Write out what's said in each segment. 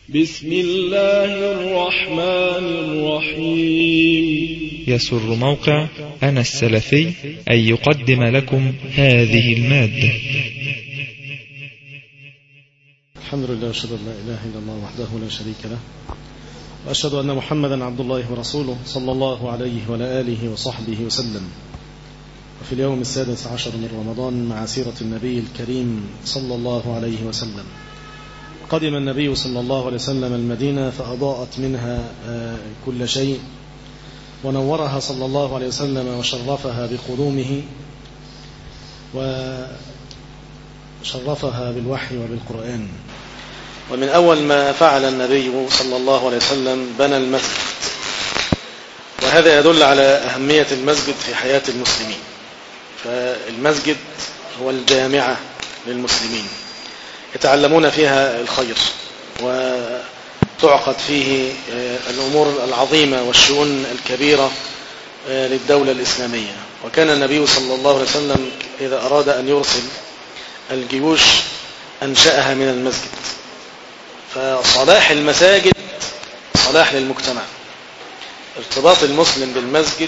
بسم الله الرحمن الرحيم يسر موقع أنا السلفي أن يقدم لكم هذه المادة الحمد لله واشهد ان لا اله الا الله وحده لا شريك له واشهد ان محمدا عبد الله ورسوله صلى الله عليه وعلى اله وصحبه وسلم وفي اليوم السادس عشر من رمضان مع سيره النبي الكريم صلى الله عليه وسلم قدم النبي صلى الله عليه وسلم المدينه فاضاءت منها كل شيء ونورها صلى الله عليه وسلم وشرفها بقدومه وشرفها بالوحي وبالقرآن ومن أول ما فعل النبي صلى الله عليه وسلم بنى المسجد وهذا يدل على أهمية المسجد في حياة المسلمين فالمسجد هو الجامعة للمسلمين يتعلمون فيها الخير وتعقد فيه الأمور العظيمة والشؤون الكبيرة للدولة الإسلامية وكان النبي صلى الله عليه وسلم إذا أراد أن يرسل الجيوش أنشأها من المسجد فصلاح المساجد صلاح للمجتمع ارتباط المسلم بالمسجد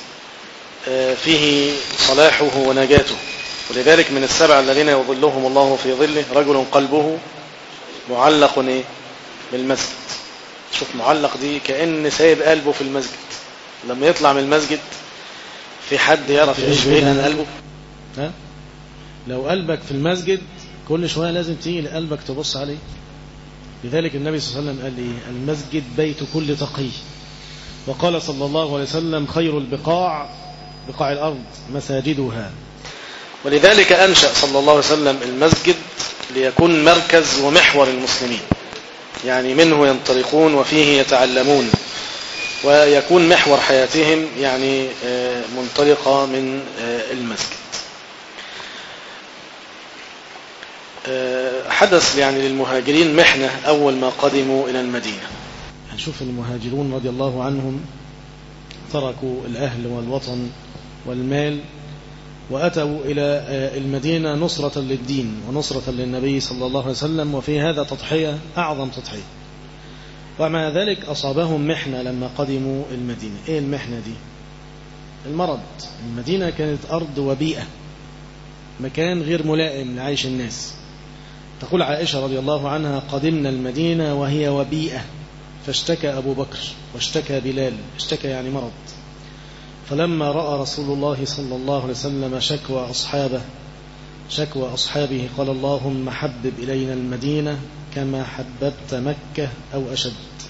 فيه صلاحه ونجاته ولذلك من السبع الذين يظلهم الله في ظله رجل قلبه معلق بالمسجد شوف معلق دي كأن سايب قلبه في المسجد لما يطلع من المسجد في حد يعرف يعيش بعيد عن قلبه ها لو قلبك في المسجد كل شوية لازم تيجي لقلبك تبص عليه لذلك النبي صلى الله عليه وسلم قال إيه المسجد بيت كل تقي وقال صلى الله عليه وسلم خير البقاع بقاع الأرض مساجدها ولذلك أنشأ صلى الله عليه وسلم المسجد ليكون مركز ومحور المسلمين يعني منه ينطلقون وفيه يتعلمون ويكون محور حياتهم يعني منطلقة من المسجد حدث يعني للمهاجرين محنة أول ما قدموا إلى المدينة هنشوف المهاجرون رضي الله عنهم تركوا الأهل والوطن والمال وأتوا إلى المدينة نصرة للدين ونصرة للنبي صلى الله عليه وسلم وفي هذا تضحية أعظم تضحية ومع ذلك أصابهم محنة لما قدموا المدينة إيه المحنة دي المرض المدينة كانت أرض وبيئة مكان غير ملائم لعيش الناس تقول عائشة رضي الله عنها قدمنا المدينة وهي وبيئة فاشتكى أبو بكر واشتكى بلال اشتكى يعني مرض فلما رأى رسول الله صلى الله عليه وسلم شكوى أصحابه شكوى أصحابه قال اللهم حبب إلينا المدينة كما حببت مكة أو أشد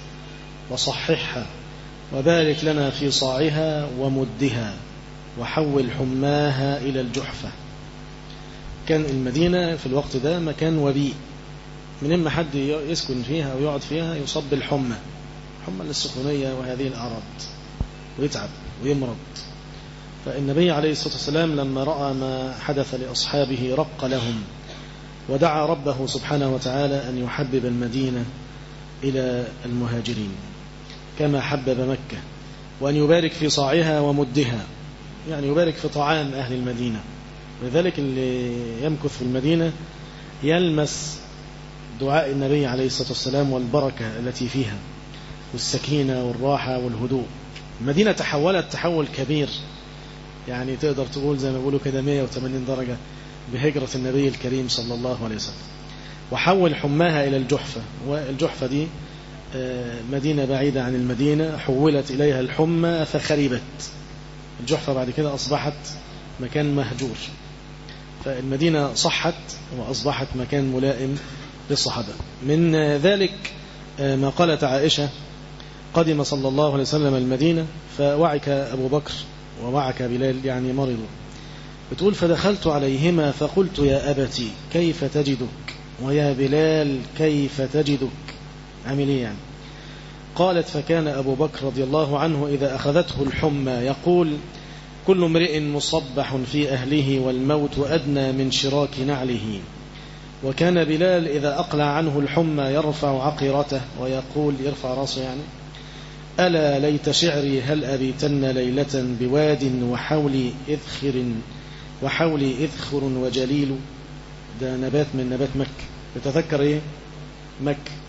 وصححها وبارك لنا في صاعها ومدها وحول حماها إلى الجحفة كان المدينة في الوقت ده مكان وبيء من إما حد يسكن فيها أو يقعد فيها يصاب بالحمى حمى السخونية وهذه الأعراض ويتعب ويمرض فالنبي عليه الصلاة والسلام لما رأى ما حدث لأصحابه رق لهم ودعا ربه سبحانه وتعالى أن يحبب المدينة إلى المهاجرين كما حبب مكة وأن يبارك في صاعها ومدها يعني يبارك في طعام أهل المدينة لذلك اللي يمكث في المدينة يلمس دعاء النبي عليه الصلاة والسلام والبركة التي فيها والسكينة والراحة والهدوء المدينة تحولت تحول كبير يعني تقدر تقول زي ما بيقولوا كده 180 درجة بهجرة النبي الكريم صلى الله عليه وسلم وحول حماها إلى الجحفة والجحفة دي مدينة بعيدة عن المدينة حولت إليها الحمى فخربت الجحفة بعد كده أصبحت مكان مهجور فالمدينة صحت وأصبحت مكان ملائم للصحابة من ذلك ما قالت عائشة قدم صلى الله عليه وسلم المدينة فوعك أبو بكر ووعك بلال يعني مرضوا بتقول فدخلت عليهما فقلت يا أبتي كيف تجدك ويا بلال كيف تجدك عمل ايه يعني قالت فكان أبو بكر رضي الله عنه إذا أخذته الحمى يقول كل امرئ مصبح في أهله والموت أدنى من شراك نعله وكان بلال إذا أقلع عنه الحمى يرفع عقرته ويقول يرفع راسه يعني ألا ليت شعري هل أبيتن ليلة بواد وحولي إذخر وحولي إذخر وجليل ده نبات من نبات مكة يتذكر إيه مكة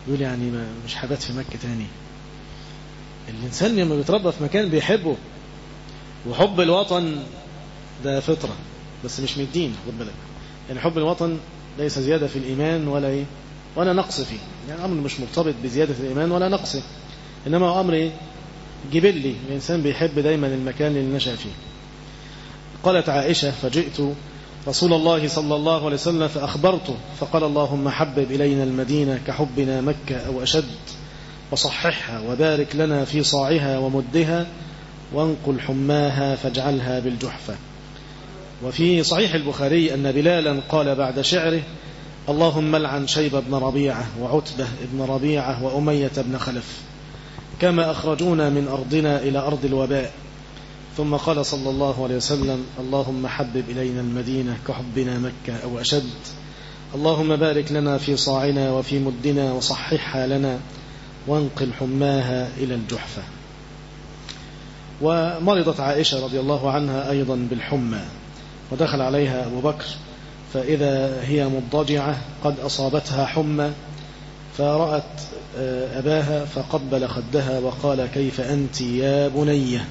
يقول يعني ما مش حبات في مكة تاني الإنسان لما بيتربى في مكان بيحبه وحب الوطن ده فطرة بس مش من الدين خد بالك يعني حب الوطن ليس زيادة في الإيمان ولا إيه ولا نقص فيه يعني أمر مش مرتبط بزيادة الإيمان ولا نقصه إنما هو أمر إيه جبلي الإنسان بيحب دايما المكان اللي نشأ فيه قالت عائشة فجئت رسول الله صلى الله عليه وسلم فأخبرته فقال اللهم حبب إلينا المدينة كحبنا مكة أو أشد وصححها وبارك لنا في صاعها ومدها وانقل حماها فاجعلها بالجحفة وفي صحيح البخاري أن بلالا قال بعد شعره اللهم لعن شيب بن ربيعة وعتبة بن ربيعة وأمية بن خلف كما أخرجونا من أرضنا إلى أرض الوباء ثم قال صلى الله عليه وسلم اللهم حبب إلينا المدينة كحبنا مكة أو أشد اللهم بارك لنا في صاعنا وفي مدنا وصححها لنا وانقل حماها إلى الجحفة ومرضت عائشة رضي الله عنها أيضا بالحمى ودخل عليها أبو بكر فإذا هي مضجعة قد أصابتها حمى فرأت أباها فقبل خدها وقال كيف أنت يا بنية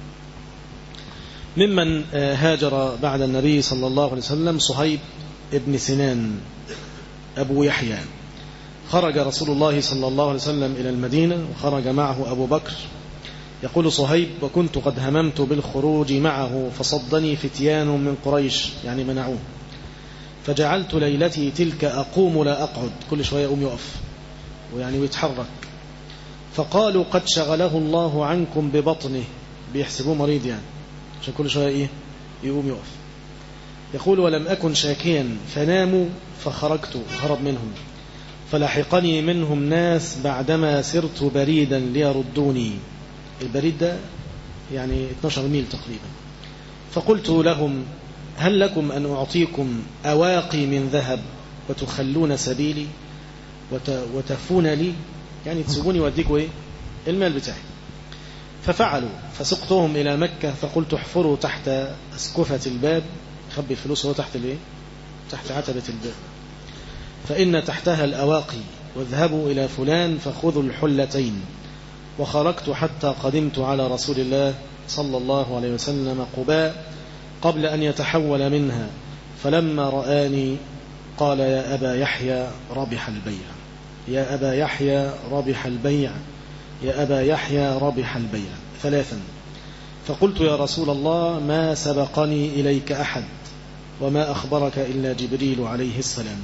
ممن هاجر بعد النبي صلى الله عليه وسلم صهيب ابن سنان أبو يحيى خرج رسول الله صلى الله عليه وسلم إلى المدينة وخرج معه أبو بكر يقول صهيب وكنت قد هممت بالخروج معه فصدني فتيان من قريش يعني منعوه فجعلت ليلتي تلك أقوم لا أقعد كل شوية أقوم يقف ويعني ويتحرك فقالوا قد شغله الله عنكم ببطنه بيحسبوه مريض يعني عشان كل شوية إيه يقوم يقف يقول ولم أكن شاكيا فناموا فخرجت هرب منهم فلحقني منهم ناس بعدما سرت بريدا ليردوني البريد ده يعني 12 ميل تقريبا فقلت لهم هل لكم أن أعطيكم أواقي من ذهب وتخلون سبيلي وتفون لي يعني تسيبوني واديكوا إيه المال بتاعي ففعلوا فسقتهم إلى مكة فقلت احفروا تحت أسكفة الباب خبي الفلوس هو تحت الايه تحت عتبة الباب فإن تحتها الأواقي واذهبوا إلى فلان فخذوا الحلتين وخرجت حتى قدمت على رسول الله صلى الله عليه وسلم قباء قبل أن يتحول منها فلما رآني قال يا أبا يحيى ربح البيع يا أبا يحيى ربح البيع يا أبا يحيى ربح البيع ثلاثا فقلت يا رسول الله ما سبقني إليك أحد وما أخبرك إلا جبريل عليه السلام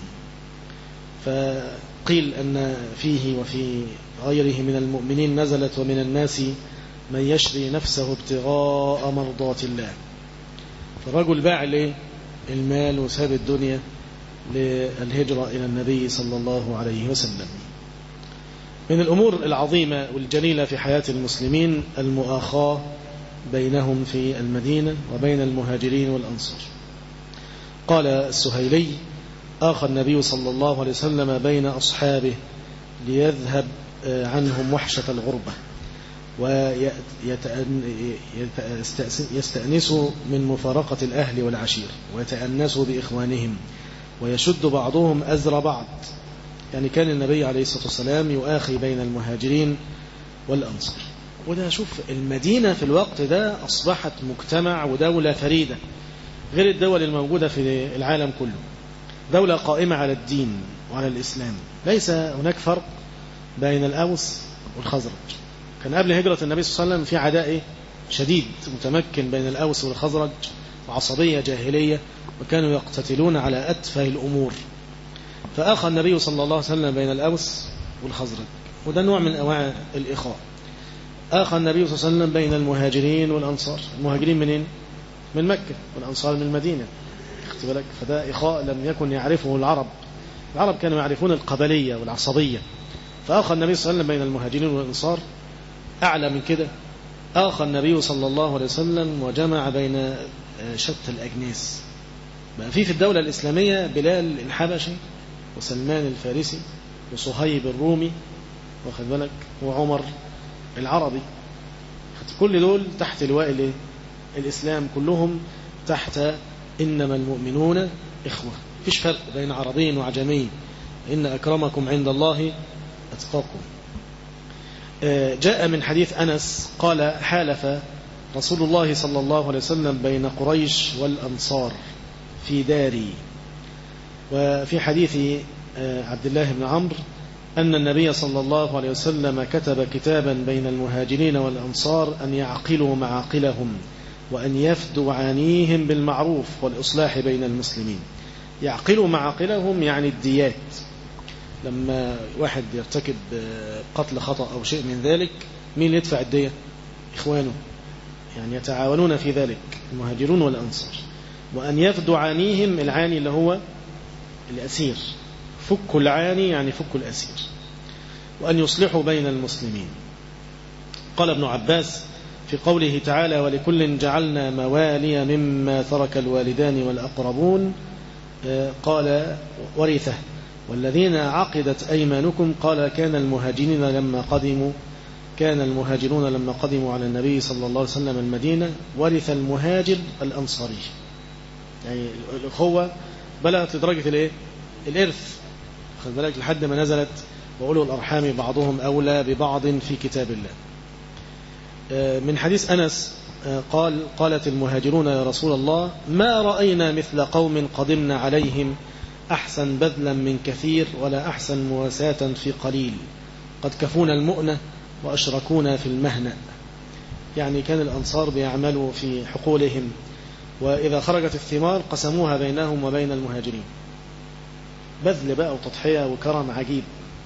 فقيل أن فيه وفي غيره من المؤمنين نزلت ومن الناس من يشري نفسه ابتغاء مرضات الله فالرجل باع له المال وساب الدنيا للهجرة إلى النبي صلى الله عليه وسلم من الأمور العظيمة والجليلة في حياة المسلمين المؤاخاة بينهم في المدينة وبين المهاجرين والأنصار قال السهيلي آخى النبي صلى الله عليه وسلم بين أصحابه ليذهب عنهم وحشة الغربة ويستأنسوا من مفارقة الأهل والعشير ويتأنسوا بإخوانهم ويشد بعضهم أزر بعض يعني كان النبي عليه الصلاة والسلام يؤاخي بين المهاجرين والأنصار وده شوف المدينة في الوقت ده أصبحت مجتمع ودولة فريدة غير الدول الموجودة في العالم كله دولة قائمة على الدين وعلى الإسلام ليس هناك فرق بين الأوس والخزرج كان قبل هجرة النبي صلى الله عليه وسلم في عداء شديد متمكن بين الأوس والخزرج وعصبية جاهلية وكانوا يقتتلون على أتفه الأمور فأخى النبي صلى الله عليه وسلم بين الأوس والخزرج وده نوع من أنواع الإخاء آخى النبي صلى الله عليه وسلم بين المهاجرين والأنصار المهاجرين منين؟ من مكة والأنصار من المدينة خدت بالك فده إخاء لم يكن يعرفه العرب العرب كانوا يعرفون القبلية والعصبية فآخى النبي صلى الله عليه وسلم بين المهاجرين والأنصار أعلى من كده آخى النبي صلى الله عليه وسلم وجمع بين شتى الأجناس بقى في في الدولة الإسلامية بلال الحبشي وسلمان الفارسي وصهيب الرومي واخد بالك وعمر العربي كل دول تحت لواء الايه الإسلام كلهم تحت إنما المؤمنون إخوة فيش فرق بين عربي وعجمي إن أكرمكم عند الله أتقاكم جاء من حديث أنس قال حالف رسول الله صلى الله عليه وسلم بين قريش والأنصار في داري وفي حديث عبد الله بن عمرو أن النبي صلى الله عليه وسلم كتب كتابا بين المهاجرين والأنصار أن يعقلوا معاقلهم وأن يفدوا عانيهم بالمعروف والإصلاح بين المسلمين يعقلوا معاقلهم يعني الديات لما واحد يرتكب قتل خطأ أو شيء من ذلك مين اللي يدفع الدية إخوانه يعني يتعاونون في ذلك المهاجرون والأنصار وأن يفدوا عانيهم العاني اللي هو الأسير فك العاني يعني فك الأسير وأن يصلحوا بين المسلمين قال ابن عباس في قوله تعالى ولكل جعلنا موالي مما ترك الوالدان والأقربون قال ورثه والذين عقدت أيمانكم قال كان المهاجرين لما قدموا كان المهاجرون لما قدموا على النبي صلى الله عليه وسلم المدينة ورث المهاجر الأنصاري يعني الأخوة بلغت لدرجة الايه الإرث خد بالك لحد ما نزلت وأولو الأرحام بعضهم أولى ببعض في كتاب الله من حديث أنس قال قالت المهاجرون يا رسول الله ما رأينا مثل قوم قدمنا عليهم أحسن بذلا من كثير ولا أحسن مواساة في قليل قد كفونا المؤنة وأشركونا في المهنة يعني كان الأنصار بيعملوا في حقولهم وإذا خرجت الثمار قسموها بينهم وبين المهاجرين بذل بقى وتضحية وكرم عجيب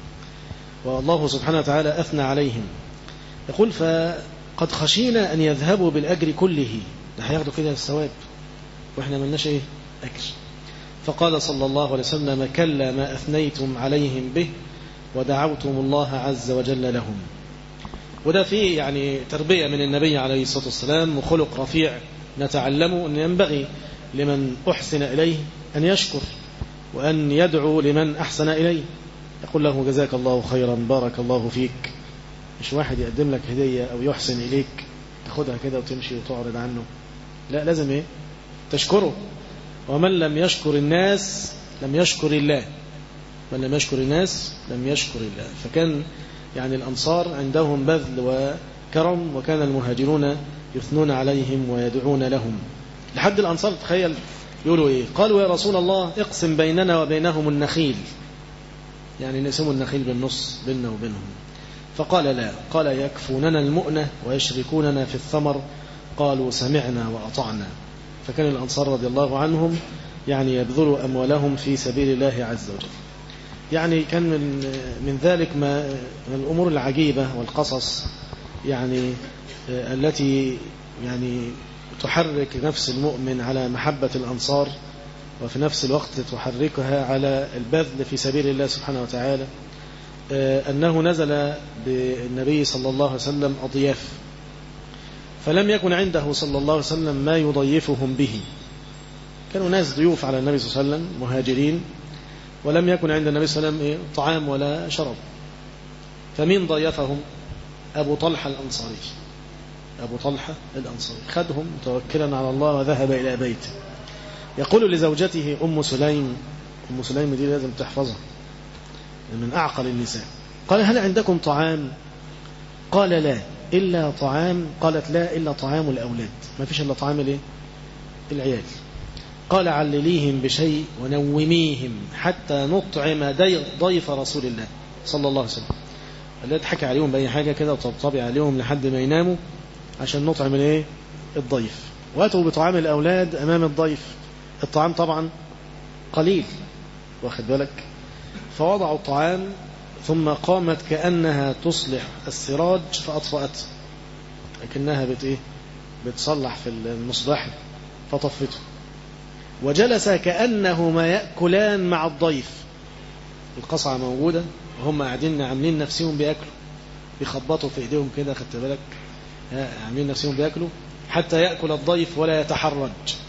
والله سبحانه وتعالى أثنى عليهم يقول فقد خشينا أن يذهبوا بالأجر كله ده هياخدوا كده الثواب وإحنا ملناش إيه أجر فقال صلى الله عليه وسلم كلا ما أثنيتم عليهم به ودعوتم الله عز وجل لهم وده فيه يعني تربية من النبي عليه الصلاة والسلام وخلق رفيع نتعلمه أن ينبغي لمن أحسن إليه أن يشكر وأن يدعو لمن أحسن إليه يقول له جزاك الله خيرا بارك الله فيك مش واحد يقدم لك هدية أو يحسن إليك تاخدها كده وتمشي وتعرض عنه لا لازم إيه تشكره ومن لم يشكر الناس لم يشكر الله من لم يشكر الناس لم يشكر الله فكان يعني الأنصار عندهم بذل وكرم وكان المهاجرون يثنون عليهم ويدعون لهم لحد الأنصار تخيل يقولوا إيه قالوا يا رسول الله اقسم بيننا وبينهم النخيل يعني نقسموا النخيل بالنص بيننا وبينهم فقال لا قال يكفوننا المؤنة ويشركوننا في الثمر قالوا سمعنا وأطعنا فكان الأنصار رضي الله عنهم يعني يبذلوا أموالهم في سبيل الله عز وجل يعني كان من من ذلك ما من الأمور العجيبة والقصص يعني التي يعني تحرك نفس المؤمن على محبة الأنصار وفي نفس الوقت تحركها على البذل في سبيل الله سبحانه وتعالى أنه نزل بالنبي صلى الله عليه وسلم أضياف فلم يكن عنده صلى الله عليه وسلم ما يضيفهم به كانوا ناس ضيوف على النبي صلى الله عليه وسلم مهاجرين ولم يكن عند النبي صلى الله عليه وسلم طعام ولا شرب فمين ضيفهم أبو طلحة الأنصاري أبو طلحة الأنصاري خدهم متوكلا على الله وذهب إلى بيته يقول لزوجته أم سليم أم سليم دي لازم تحفظها من أعقل النساء قال هل عندكم طعام قال لا إلا طعام قالت لا إلا طعام الأولاد ما فيش إلا طعام الايه العيال قال علليهم بشيء ونوميهم حتى نطعم ضيف رسول الله صلى الله عليه وسلم لا تحكي عليهم بأي حاجة كده وتطبطبي عليهم لحد ما يناموا عشان نطعم الايه الضيف واتوا بطعام الأولاد أمام الضيف الطعام طبعا قليل واخد بالك فوضعوا الطعام ثم قامت كأنها تصلح السراج فأطفأته لكنها بت إيه؟ بتصلح في المصباح فطفته وجلس كأنهما يأكلان مع الضيف القصعة موجودة وهم قاعدين عاملين نفسهم بيأكلوا بيخبطوا في ايديهم كده خدت بالك عاملين نفسهم بيأكلوا حتى يأكل الضيف ولا يتحرج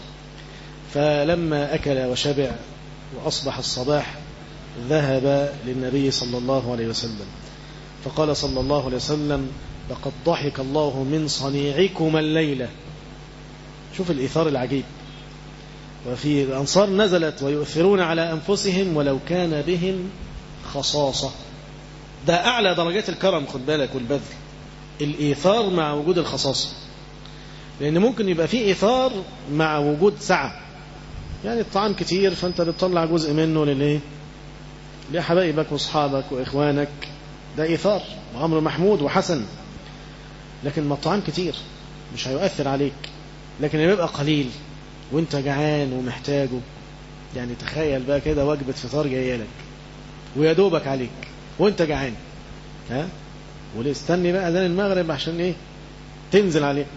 فلما أكل وشبع وأصبح الصباح ذهب للنبي صلى الله عليه وسلم فقال صلى الله عليه وسلم لقد ضحك الله من صنيعكما الليلة شوف الإثار العجيب وفي الأنصار نزلت ويؤثرون على أنفسهم ولو كان بهم خصاصة ده أعلى درجات الكرم خد بالك والبذل الإيثار مع وجود الخصاصة لأن ممكن يبقى فيه إيثار مع وجود سعة يعني الطعام كتير فأنت بتطلع جزء منه للإيه لحبايبك وأصحابك وإخوانك ده إيثار وأمر محمود وحسن لكن ما الطعام كتير مش هيؤثر عليك لكن لما يبقى قليل وانت جعان ومحتاجه يعني تخيل بقى كده وجبة فطار جايه لك ويا دوبك عليك وانت جعان ها واستني بقى اذان المغرب عشان ايه تنزل عليه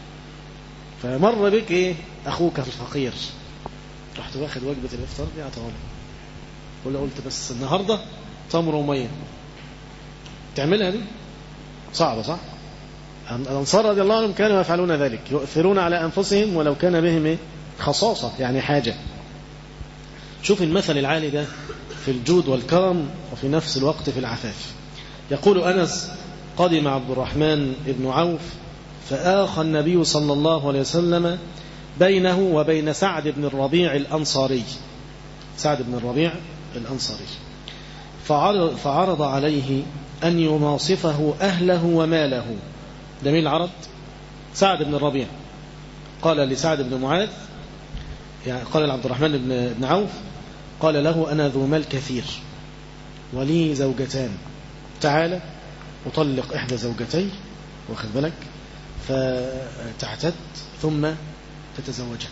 فمر بك ايه اخوك الفقير رحت واخد وجبة الافطار دي اعطاها له ولا قلت بس النهارده تمر وميه تعملها دي صعبة صح الأنصار رضي الله عنهم كانوا يفعلون ذلك يؤثرون على أنفسهم ولو كان بهم إيه؟ خصاصة يعني حاجة شوف المثل العالي ده في الجود والكرم وفي نفس الوقت في العفاف يقول أنس قدم عبد الرحمن بن عوف فآخى النبي صلى الله عليه وسلم بينه وبين سعد بن الربيع الأنصاري سعد بن الربيع الأنصاري فعرض, فعرض عليه أن يناصفه أهله وماله ده مين العرض سعد بن الربيع قال لسعد بن معاذ يعني قال لعبد الرحمن بن, بن عوف قال له أنا ذو مال كثير ولي زوجتان تعال أطلق إحدى زوجتي واخد بالك فتعتد ثم تتزوجها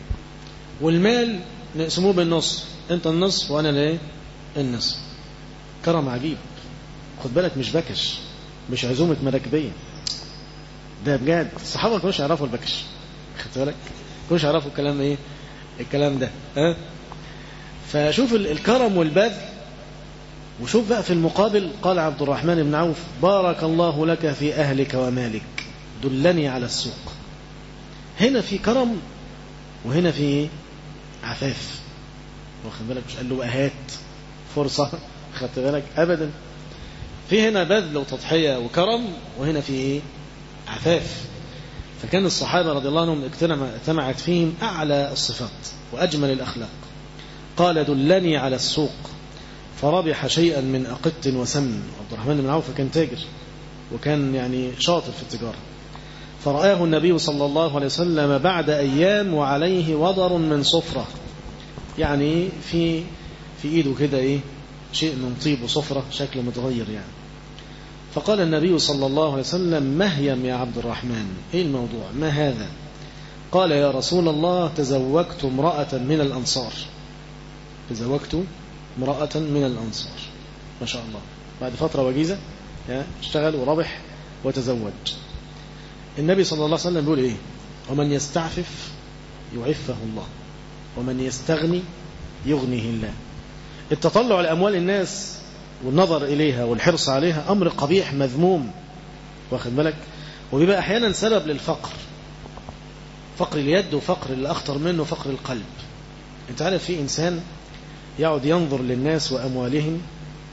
والمال نقسموه بالنص انت النصف وانا الايه النصف كرم عجيب خد بالك مش بكش مش عزومة مراكبية ده بجد الصحابة ما كانوش يعرفوا البكش خدت بالك ما كانوش يعرفوا الكلام ايه الكلام ده ها فشوف الكرم والبذل وشوف بقى في المقابل قال عبد الرحمن بن عوف بارك الله لك في أهلك ومالك دلني على السوق هنا في كرم وهنا في عفاف واخد بالك مش قال له هات فرصة خدت بالك أبدا في هنا بذل وتضحية وكرم وهنا في ايه عفاف فكان الصحابة رضي الله عنهم اجتمعت فيهم أعلى الصفات وأجمل الأخلاق قال دلني على السوق فربح شيئا من أقط وسمن عبد الرحمن بن عوف كان تاجر وكان يعني شاطر في التجارة فرآه النبي صلى الله عليه وسلم بعد أيام وعليه وضر من صفرة يعني في في إيده كده إيه شيء من طيب وصفرة شكله متغير يعني فقال النبي صلى الله عليه وسلم مهيم يا عبد الرحمن إيه الموضوع ما هذا قال يا رسول الله تزوجت امرأة من الأنصار تزوجت امرأة من الأنصار ما شاء الله بعد فترة وجيزة اشتغل وربح وتزوج النبي صلى الله عليه وسلم بيقول ايه ومن يستعفف يعفه الله ومن يستغني يغنيه الله التطلع لأموال الناس والنظر إليها والحرص عليها أمر قبيح مذموم واخد بالك وبيبقى أحيانا سبب للفقر فقر اليد وفقر اللي أخطر منه فقر القلب انت عارف في إنسان يقعد ينظر للناس وأموالهم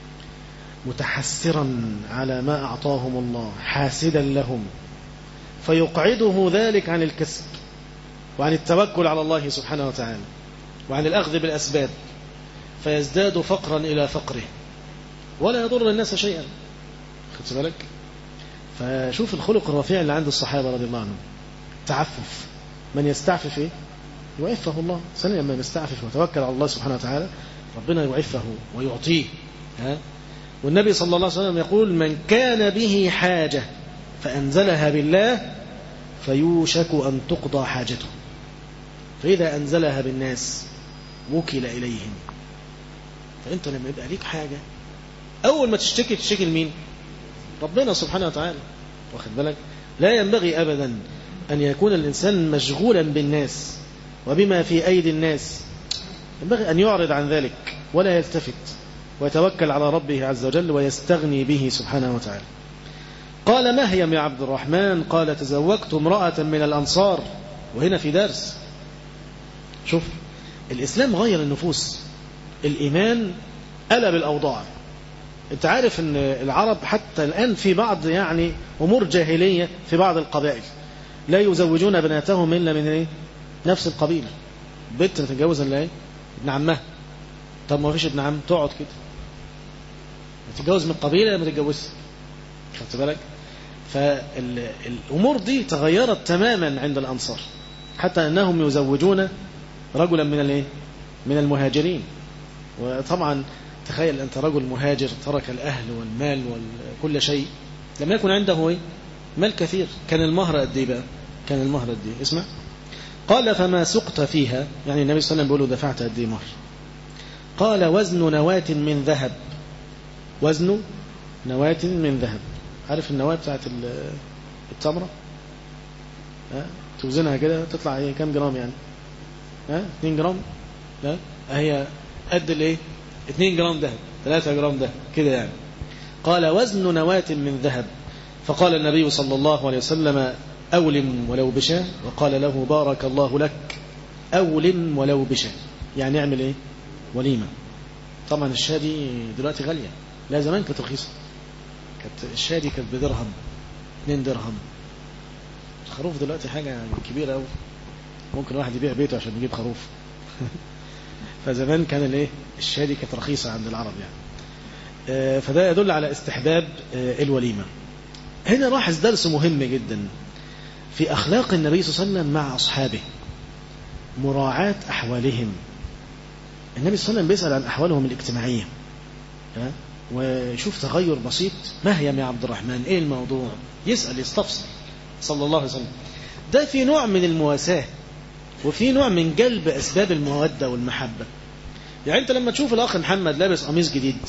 متحسرا على ما أعطاهم الله حاسدا لهم فيقعده ذلك عن الكسب وعن التوكل على الله سبحانه وتعالى وعن الأخذ بالأسباب فيزداد فقرا إلى فقره ولا يضر الناس شيئا خدت بالك فشوف الخلق الرفيع اللي عند الصحابة رضي الله عنهم تعفف من يستعفف إيه؟ يعفه الله سنة لما يستعفف وتوكل على الله سبحانه وتعالى ربنا يعفه ويعطيه ها؟ والنبي صلى الله عليه وسلم يقول من كان به حاجة فأنزلها بالله فيوشك أن تقضى حاجته فإذا أنزلها بالناس وكل إليهم فأنت لما يبقى ليك حاجة أول ما تشتكي تشتكي لمين ربنا سبحانه وتعالى واخد بالك لا ينبغي أبدا أن يكون الإنسان مشغولا بالناس وبما في أيدي الناس ينبغي أن يعرض عن ذلك ولا يلتفت ويتوكل على ربه عز وجل ويستغني به سبحانه وتعالى قال مهيم يا عبد الرحمن قال تزوجت امرأة من الأنصار وهنا في درس شوف الإسلام غير النفوس الإيمان قلب الأوضاع انت عارف ان العرب حتى الآن في بعض يعني أمور جاهلية في بعض القبائل لا يزوجون بناتهم إلا من ايه نفس القبيلة بنت تتجوز الا ايه ابن عمها طب ما فيش ابن عم تقعد كده تتجوز من قبيلة ما تتجوزش خدت بالك فالأمور دي تغيرت تماما عند الأنصار حتى أنهم يزوجون رجلا من الايه من المهاجرين وطبعا تخيل أنت رجل مهاجر ترك الأهل والمال وكل شيء لم يكن عنده ايه مال كثير كان المهر قد ايه بقى كان المهر قد ايه اسمع قال فما سقت فيها يعني النبي صلى الله عليه وسلم بيقول له دفعت قد ايه مهر قال وزن نواة من ذهب وزن نواة من ذهب عارف النواة بتاعت التمرة ها توزنها كده تطلع ايه كام جرام يعني ها 2 جرام ها هي قد الايه 2 جرام ذهب 3 جرام ذهب كده يعني قال وزن نواة من ذهب فقال النبي صلى الله عليه وسلم أولم ولو بشاة وقال له بارك الله لك أولم ولو بشاة يعني اعمل ايه وليمة طبعا الشاة دي دلوقتي غالية لا زمان كانت رخيصة كانت الشاة دي كانت بدرهم 2 درهم الخروف دلوقتي حاجة يعني كبيرة قوي ممكن واحد يبيع بيته عشان يجيب خروف فزمان كان الايه الشاة دي كانت رخيصة عند العرب يعني فده يدل على استحباب الوليمة هنا لاحظ درس مهم جدا في أخلاق النبي صلى الله عليه وسلم مع أصحابه مراعاة أحوالهم النبي صلى الله عليه وسلم بيسأل عن أحوالهم الاجتماعية ويشوف تغير بسيط ما هي يا عبد الرحمن إيه الموضوع يسأل يستفسر صلى الله عليه وسلم ده في نوع من المواساة وفي نوع من جلب أسباب المودة والمحبة يعني أنت لما تشوف الأخ محمد لابس قميص جديد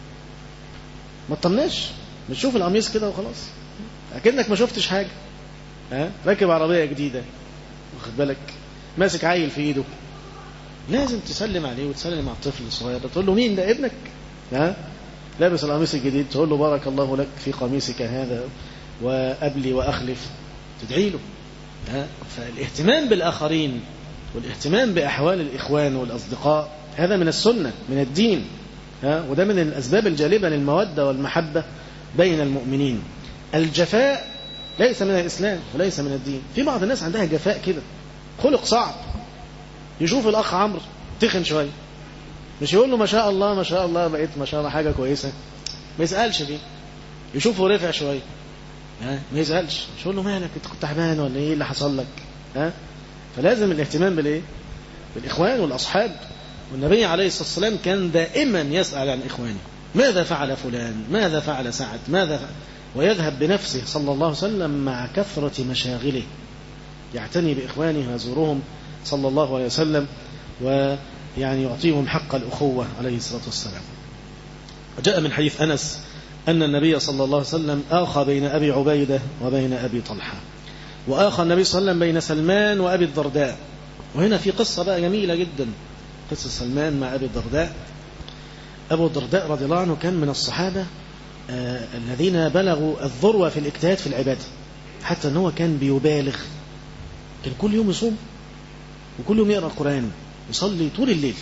ما تطنش بتشوف القميص كده وخلاص أكنك ما شفتش حاجة ها راكب عربية جديدة واخد بالك ماسك عيل في ايده لازم تسلم عليه وتسلم على الطفل الصغير تقول له مين ده ابنك ها لابس القميص الجديد تقول له بارك الله لك في قميصك هذا وأبلي وأخلف تدعي له ها فالاهتمام بالآخرين والاهتمام بأحوال الإخوان والأصدقاء هذا من السنة من الدين ها وده من الأسباب الجالبة للمودة والمحبة بين المؤمنين الجفاء ليس من الإسلام وليس من الدين في بعض الناس عندها جفاء كده خلق صعب يشوف الأخ عمرو تخن شوية مش يقول له ما شاء الله ما شاء الله بقيت ما شاء الله حاجة كويسة ما يسألش فيه يشوفه رفع شوية ها ما يسألش مش يقول له مالك انت كنت تعبان ولا ايه اللي حصل لك ها فلازم الاهتمام بالايه بالإخوان والأصحاب والنبي عليه الصلاة والسلام كان دائما يسأل عن إخوانه ماذا فعل فلان ماذا فعل سعد ماذا فعل ويذهب بنفسه صلى الله عليه وسلم مع كثرة مشاغله يعتني بإخوانه ويزورهم صلى الله عليه وسلم ويعني يعطيهم حق الأخوة عليه الصلاة والسلام وجاء من حديث أنس أن النبي صلى الله عليه وسلم آخى بين أبي عبيدة وبين أبي طلحة وآخى النبي صلى الله عليه وسلم بين سلمان وأبي الدرداء وهنا في قصة بقى جميلة جدا قصة سلمان مع أبي الدرداء أبو الدرداء رضي الله عنه كان من الصحابة آه الذين بلغوا الذروة في الاجتهاد في العبادة حتى أنه كان بيبالغ كان كل يوم يصوم وكل يوم يقرأ القرآن يصلي طول الليل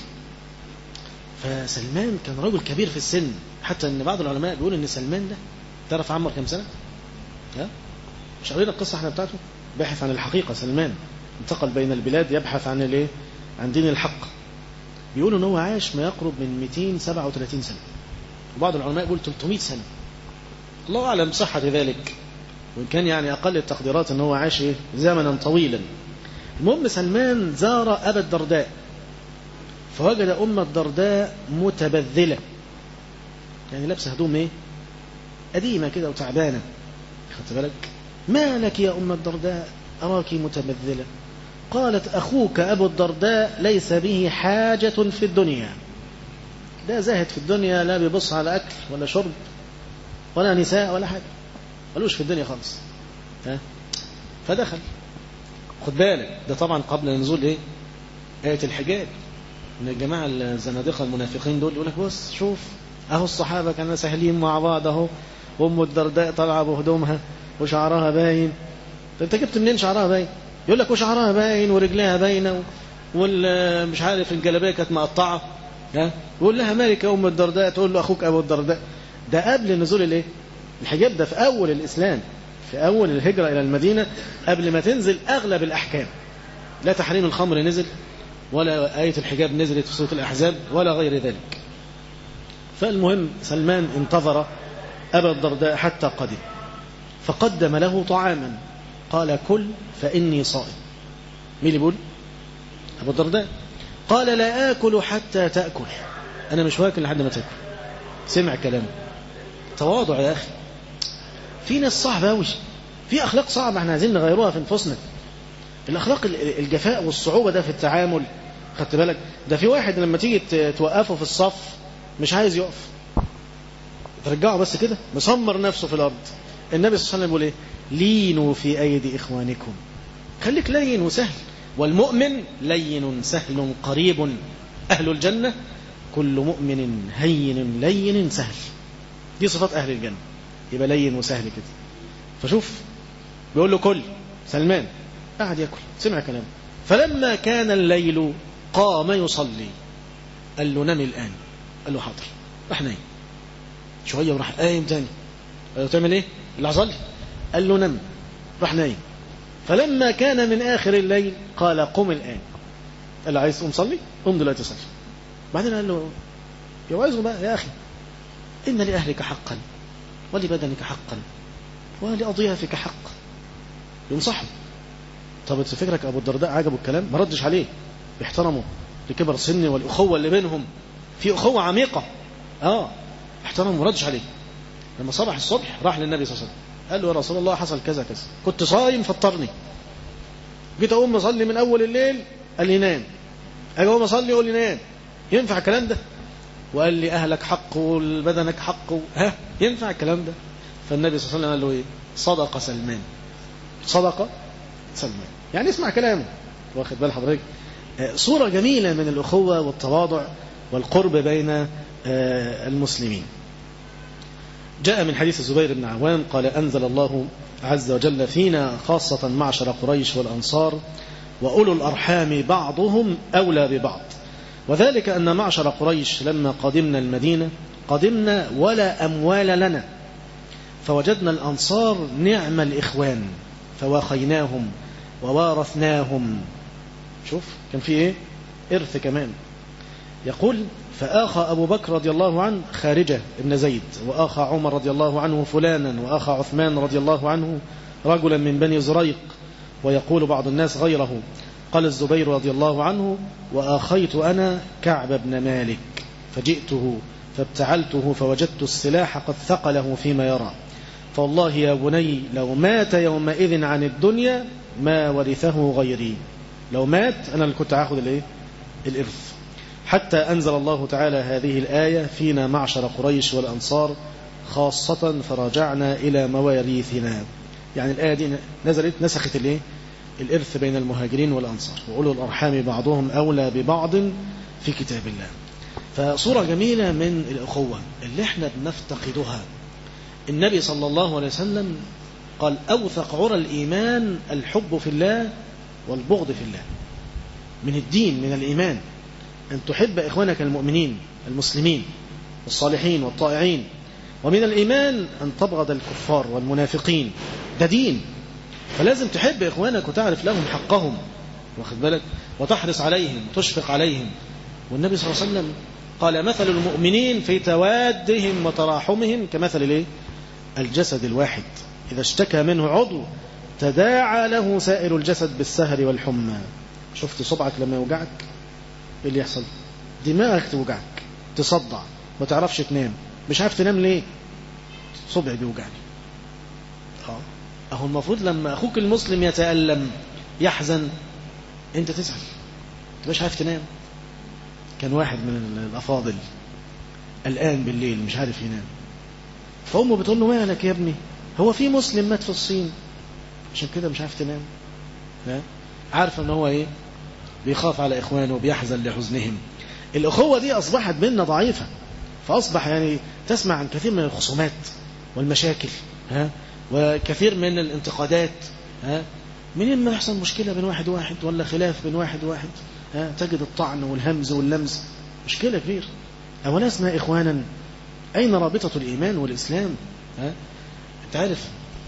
فسلمان كان رجل كبير في السن حتى أن بعض العلماء بيقول أن سلمان ده تعرف عمر كم سنة ها؟ مش قرينا القصة احنا بتاعته باحث عن الحقيقة سلمان انتقل بين البلاد يبحث عن الايه عن دين الحق بيقولوا ان هو عاش ما يقرب من 237 سنة وبعض العلماء يقول 300 سنة الله أعلم صحة ذلك وإن كان يعني أقل التقديرات أنه هو عاش إيه؟ زمنا طويلا المهم سلمان زار أبا الدرداء فوجد أم الدرداء متبذلة يعني لابسة هدوم إيه قديمة كده وتعبانة خدت بالك ما لك يا أم الدرداء أراك متبذلة قالت أخوك أبو الدرداء ليس به حاجة في الدنيا لا زاهد في الدنيا لا بيبص على أكل ولا شرب ولا نساء ولا حاجة ملوش في الدنيا خالص ها فدخل خد بالك ده طبعا قبل نزول ايه آية الحجاب ان الجماعة الزنادقة المنافقين دول يقول لك بص شوف اهو الصحابة كانوا سهلين مع بعض اهو ام الدرداء طالعة بهدومها وشعرها باين انت جبت منين شعرها باين يقول لك وشعرها باين ورجلها باينة والمش عارف الجلابيه كانت مقطعة ها يقول لها مالك يا ام الدرداء تقول له اخوك ابو الدرداء ده قبل نزول الايه الحجاب ده في اول الاسلام في اول الهجرة الى المدينة قبل ما تنزل اغلب الاحكام لا تحريم الخمر نزل ولا آية الحجاب نزلت في سورة الأحزاب ولا غير ذلك فالمهم سلمان انتظر أبا الدرداء حتى قدم فقدم له طعاما قال كل فإني صائم مين اللي بيقول أبو الدرداء قال لا آكل حتى تأكل أنا مش واكل لحد ما تاكل سمع كلامه تواضع يا أخي في ناس صعبة أوي في أخلاق صعبة احنا عايزين نغيروها في نفوسنا الأخلاق الجفاء والصعوبة ده في التعامل خدت بالك ده في واحد لما تيجي توقفه في الصف مش عايز يقف ترجعه بس كده مسمر نفسه في الأرض النبي صلى الله عليه وسلم بيقول ايه لينوا في أيدي إخوانكم خليك لين وسهل والمؤمن لين سهل قريب أهل الجنة كل مؤمن هين لين سهل دي صفات أهل الجنة يبقى لين وسهل كده فشوف بيقول له كل سلمان قعد ياكل سمع كلامه فلما كان الليل قام يصلي قال له نم الآن قال له حاضر راح نايم شوية وراح قايم تاني قال له تعمل ايه اللي حصل قال له نم راح نايم فلما كان من آخر الليل قال قم الآن قال له عايز تقوم صلي قم دلوقتي صلي بعدين قال له يوعظه بقى يا أخي إن لأهلك حقا ولبدنك حقا ولأضيافك حق ينصحه طب انت فكرك أبو الدرداء عجبه الكلام ما ردش عليه احترمه لكبر سنه والأخوة اللي بينهم في أخوة عميقة اه احترمه ما ردش عليه لما صبح الصبح راح للنبي صلى الله عليه وسلم قال له يا رسول الله حصل كذا كذا كنت صايم فطرني جيت اقوم اصلي من اول الليل قال لي نام اجي اقوم اصلي يقول لي نام ينفع الكلام ده وقال لي اهلك حق وبدنك حق و... ها ينفع الكلام ده فالنبي صلى الله عليه وسلم قال له ايه صدق سلمان صدق سلمان يعني اسمع كلامه واخد بال حضرتك صورة جميلة من الأخوة والتواضع والقرب بين المسلمين جاء من حديث الزبير بن عوام قال أنزل الله عز وجل فينا خاصة معشر قريش والأنصار وأولو الأرحام بعضهم أولى ببعض وذلك أن معشر قريش لما قدمنا المدينة قدمنا ولا أموال لنا فوجدنا الأنصار نعم الإخوان فواخيناهم ووارثناهم شوف كان في إيه إرث كمان يقول فآخى أبو بكر رضي الله عنه خارجة ابن زيد وآخى عمر رضي الله عنه فلانا وآخى عثمان رضي الله عنه رجلا من بني زريق ويقول بعض الناس غيره قال الزبير رضي الله عنه وآخيت أنا كعب بن مالك فجئته فابتعلته فوجدت السلاح قد ثقله فيما يرى فوالله يا بني لو مات يومئذ عن الدنيا ما ورثه غيري لو مات أنا اللي كنت هاخد الايه الإرث حتى أنزل الله تعالى هذه الآية فينا معشر قريش والأنصار خاصة فرجعنا إلى مواريثنا يعني الآية دي نزلت نسخت الايه الإرث بين المهاجرين والأنصار وأولو الأرحام بعضهم أولى ببعض في كتاب الله فصورة جميلة من الأخوة اللي احنا بنفتقدها النبي صلى الله عليه وسلم قال أوثق عرى الإيمان الحب في الله والبغض في الله من الدين من الإيمان أن تحب إخوانك المؤمنين المسلمين والصالحين والطائعين ومن الإيمان أن تبغض الكفار والمنافقين ده دين فلازم تحب إخوانك وتعرف لهم حقهم واخد بالك وتحرص عليهم وتشفق عليهم والنبي صلى الله عليه وسلم قال مثل المؤمنين في توادهم وتراحمهم كمثل الايه الجسد الواحد إذا اشتكى منه عضو تداعى له سائر الجسد بالسهر والحمى شفت صبعك لما يوجعك ايه اللي يحصل دماغك توجعك تصدع ما تعرفش تنام مش عارف تنام ليه صبعي بيوجعني اه اهو المفروض لما اخوك المسلم يتألم يحزن انت تزعل مش عارف تنام كان واحد من الافاضل الان بالليل مش عارف ينام فامه بتقول له مالك يا ابني هو في مسلم مات في الصين عشان كده مش عارف تنام ها عارفه ان هو ايه بيخاف على إخوانه وبيحزن لحزنهم الأخوة دي أصبحت بيننا ضعيفة فأصبح يعني تسمع عن كثير من الخصومات والمشاكل ها وكثير من الانتقادات ها منين ما يحصل مشكلة بين واحد واحد ولا خلاف بين واحد واحد ها تجد الطعن والهمز واللمز مشكلة كبيرة أولسنا إخوانا أين رابطة الإيمان والإسلام ها أنت عارف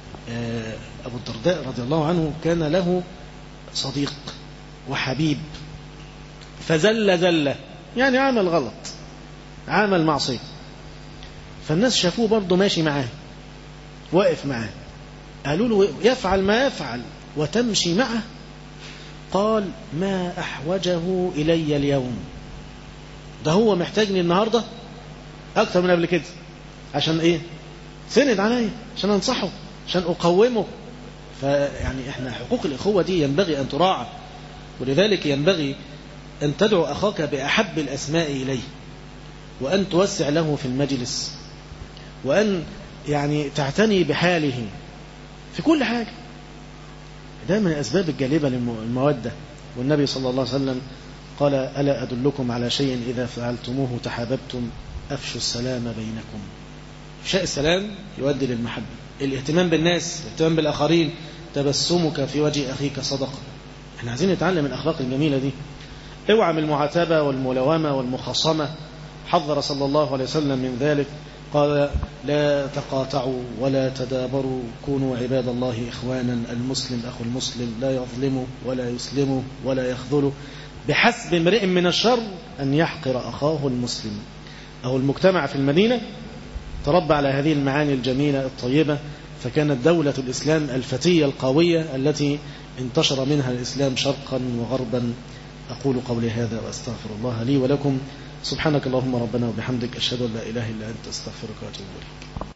أبو الدرداء رضي الله عنه كان له صديق وحبيب فزل زلة يعني عمل غلط عمل معصية فالناس شافوه برضه ماشي معاه واقف معاه قالوا له يفعل ما يفعل وتمشي معه قال ما أحوجه إلي اليوم ده هو محتاجني النهاردة أكتر من قبل كده عشان إيه سند عليا عشان أنصحه عشان أقومه فيعني إحنا حقوق الإخوة دي ينبغي أن تراعى ولذلك ينبغي أن تدعو أخاك بأحب الأسماء إليه وأن توسع له في المجلس وأن يعني تعتني بحاله في كل حاجة ده من الأسباب الجالبة للمودة والنبي صلى الله عليه وسلم قال ألا أدلكم على شيء إذا فعلتموه تحاببتم أفشوا السلام بينكم إفشاء السلام يؤدي للمحبة الاهتمام بالناس الاهتمام بالآخرين تبسمك في وجه أخيك صدقة احنا عايزين نتعلم الأخلاق الجميلة دي اوعى من المعاتبة والملومة والمخاصمة حذر صلى الله عليه وسلم من ذلك قال لا تقاطعوا ولا تدابروا كونوا عباد الله إخوانا المسلم أخو المسلم لا يظلم ولا يسلم ولا يخذل بحسب امرئ من الشر أن يحقر أخاه المسلم أو المجتمع في المدينة تربى على هذه المعاني الجميلة الطيبة فكانت دولة الإسلام الفتية القوية التي انتشر منها الإسلام شرقا وغربا أقول قولي هذا وأستغفر الله لي ولكم سبحانك اللهم ربنا وبحمدك أشهد أن لا إله إلا أنت أستغفرك وأتوب إليك